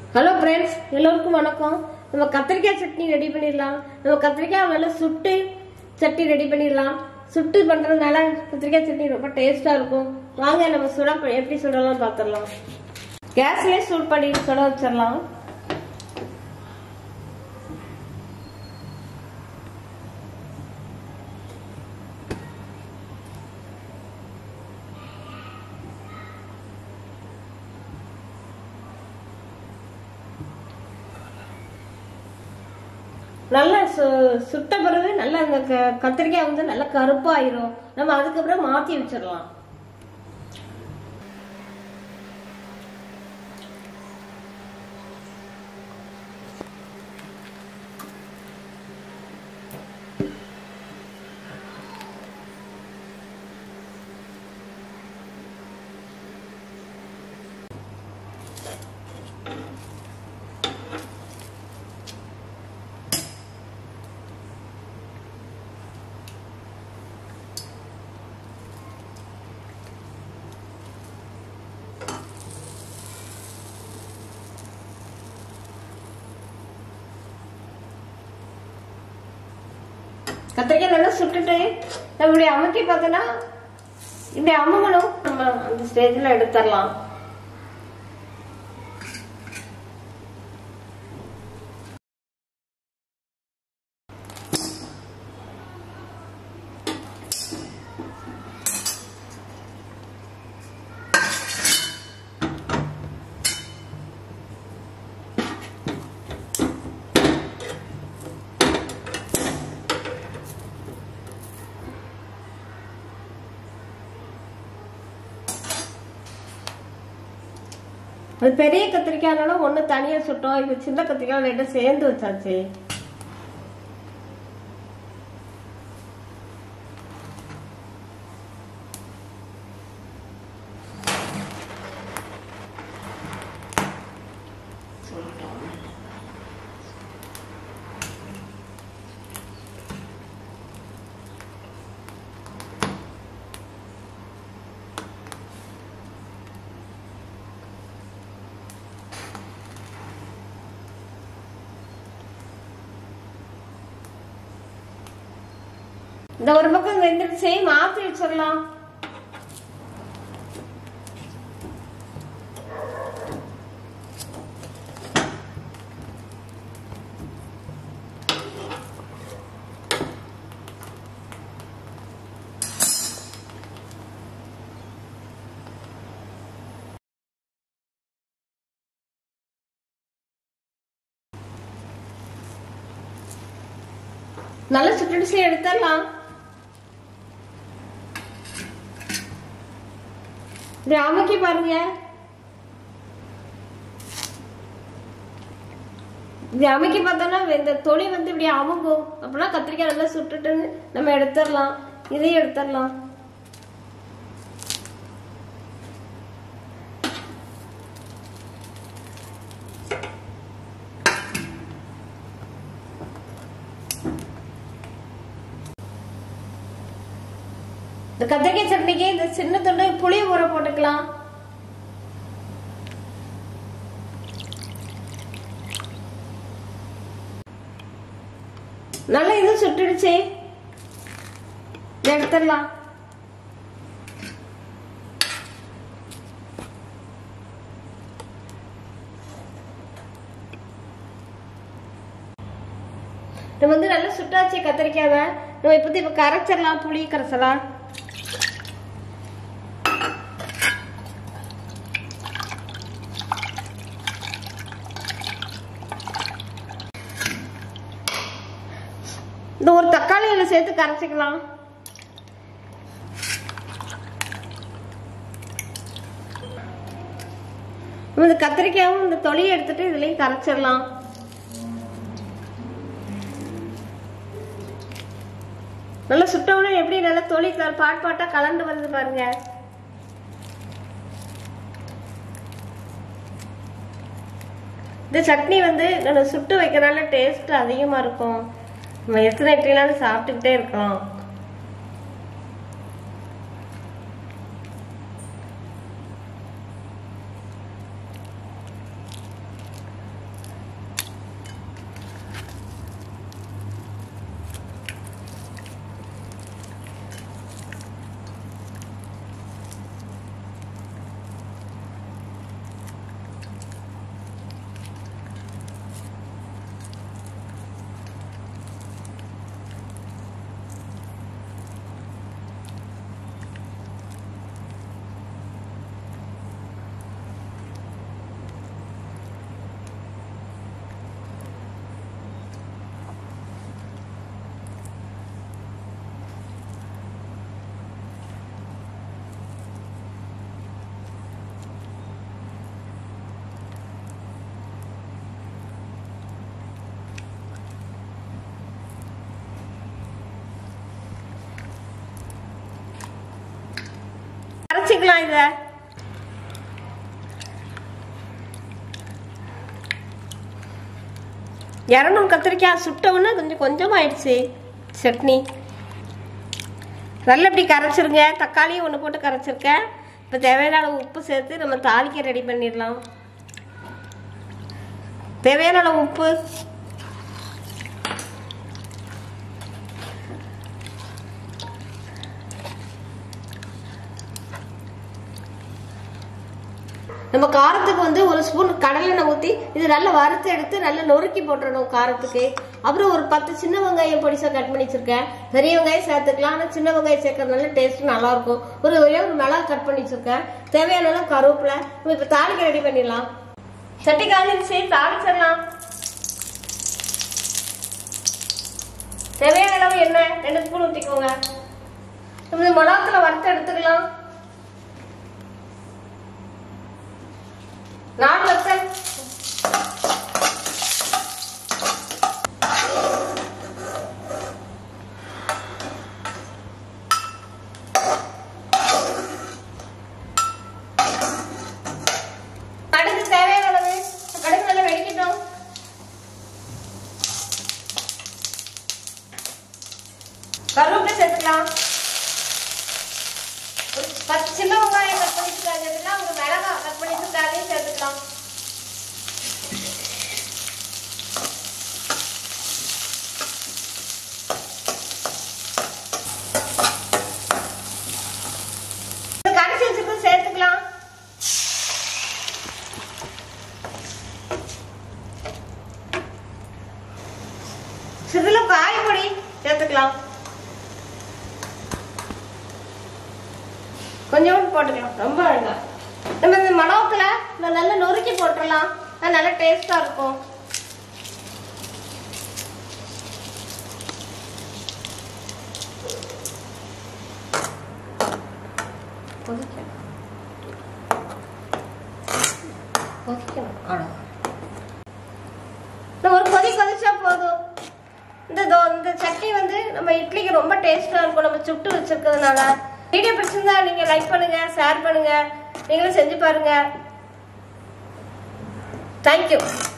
Hello friends எல்லோருக்கும் வணக்கம் நம்ம கத்திரிக்காய் சட்னி ரெடி பண்ணிடலாம் நம்ம கத்திரிக்காய் நல்லா சுட்டு சட்னி ரெடி பண்ணிடலாம் சுட்டு பண்றதுனால கத்திரிக்காய் சட்னி ரொம்ப டேஸ்டா இருக்கும் வாங்க நம்ம சுட எப்படி சுடலாம் பார்த்துடலாம் கேஸ்லயே சூட் பண்ணி சுட வச்சிடலாம் நல்லா சு சுட்ட பிறகு நல்லா அந்த க- கத்திரிக்காய் வந்து நல்லா கருப்பாயிரும் நம்ம அதுக்கப்புறம் மாத்தி வச்சிடலாம் கத்திரிக்காய் நல்லா சுட்டுட்டு நம்ம இப்படி அமுக்கி பார்த்தோன்னா இப்படி அமுகணும் நம்ம அந்த ஸ்டேஜில் எடுத்துடலாம் அது பெரிய கத்திரிக்காய்னால ஒண்ணு தனியா சுட்டோம் இது சின்ன கத்திரிக்காய் ரெண்டும் சேர்ந்து வச்சாச்சு இந்த ஒரு பக்கம் வெந்துருச்சு மாத்தி வச்சிடலாம் நல்லா சுட்டுடுச்சு எடுத்துடலாம் இது அமுக்கி பாருங்க இது அமுக்கி பார்த்தோம்னா இந்த தொளி வந்து இப்படி அமுங்கும் அப்படின்னா கத்திரிக்காய் நல்லா சுட்டுட்டு நம்ம எடுத்துடலாம் இதையும் எடுத்துடலாம் இந்த கத்திரிக்காய் சட்னிக்கு இந்த சின்ன துண்டு புளி ஊற போட்டுக்கலாம் நல்லா இது சுட்டுடுச்சு இதை எடுத்துடலாம் நம்ம வந்து நல்லா சுட்டாச்சு கத்திரிக்காவை நம்ம இப்போது இப்போ கரைச்சிடலாம் புளி கரைசலாம் இந்த ஒரு தக்காளி இதில் சேர்த்து கரைச்சிக்கலாம் நம்ம இந்த கத்திரிக்காயும் இந்த தொலியை எடுத்துட்டு இதுலயும் கரைச்சிடலாம் நல்லா சுட்டவுடனே எப்படி நல்லா தொலி க- பாட் பாட்டா கலந்து வருது பாருங்க இந்த சட்னி வந்து நம்ம சுட்டு வைக்கிறனால டேஸ்ட் அதிகமா இருக்கும் நம்ம எத்தனை இட்லினாலும் சாப்பிட்டுக்கிட்டே இருக்கலாம் சேர்த்துக்கலாம் இதை இரநூறு கத்திரிக்காய் சுட்டவுன்னா கொஞ்சம் கொஞ்சம் ஆயிடுச்சு சட்னி நல்லா இப்படி கரைச்சிருங்க தக்காளியும் ஒன்று போட்டு கரைச்சிருக்கேன் இப்போ தேவையான அளவு உப்பு சேர்த்து நம்ம தாளிக்க ரெடி பண்ணிடலாம் தேவையான அளவு உப்பு நம்ம காரத்துக்கு வந்து ஒரு ஸ்பூன் கடலெண்ணெய் ஊற்றி இது நல்லா வறுத்து எடுத்து நல்லா நொறுக்கி போட்டுறணும் காரத்துக்கு அப்புறம் ஒரு பத்து சின்ன வெங்காயம் பொடிசாக கட் பண்ணி வச்சிருக்கேன் பெரிய வெங்காயம் சேர்த்துக்கலாம் ஆனால் சின்ன வெங்காயம் சேர்க்கறதுனால டேஸ்ட் நல்லா இருக்கும் ஒரு ஒரே ஒரு மிளகா கட் பண்ணி வச்சிருக்கேன் தேவையான அளவு கருவேப்பிலை நம்ம இப்போ தாளிக்க ரெடி பண்ணிடலாம் சட்டி காஞ்சிருச்சு தாளிச்சிடலாம் தேவையான அளவு எண்ணெய் ரெண்டு ஸ்பூன் ஊற்றிக்கோங்க நம்ம மிளகாத்துல வறுத்து எடுத்துக்கலாம் நாலு வத்தல் கடுகு தேவையான அளவு கடுகு நல்லா வெடிக்கட்டும் கருவேப்பிலை சேர்த்துக்கலாம் ஒரு பத்து சின்ன வெங்காயம் கட் பண்ணி வச்சுருக்காங்க ஒரு மிளகா கட் பண்ணி வச்சுருக்காங்க சேர்த்துக்கலாம் இந்த கரைச்சி வச்சிருக்கோம் சேர்த்துக்கலாம் சிறிது காயப்பொடி சேர்த்துக்கலாம் கொஞ்சோண்டு போட்டுக்கலாம் ரொம்ப வேண்டாம் நம்ம இந்த மணவத்துல இந்த நல்லா நொறுக்கி போட்டுடலாம் அது நல்லா டேஸ்டா இருக்கும் கொதிக்கணும். கொதிக்கணும். அவ்வளவுதான். இந்த ஒரு கொதி கொதிச்சா போதும் இந்த தோ இந்த சட்னி வந்து நம்ம இட்லிக்கு ரொம்ப டேஸ்டா இருக்கும் நம்ம சுட்டு வச்சிருக்கிறதுனால வீடியோ பிடிச்சிருந்தா நீங்க லைக் பண்ணுங்க ஷேர் பண்ணுங்க நீங்களும் செஞ்சு பாருங்க தேங்க்யூ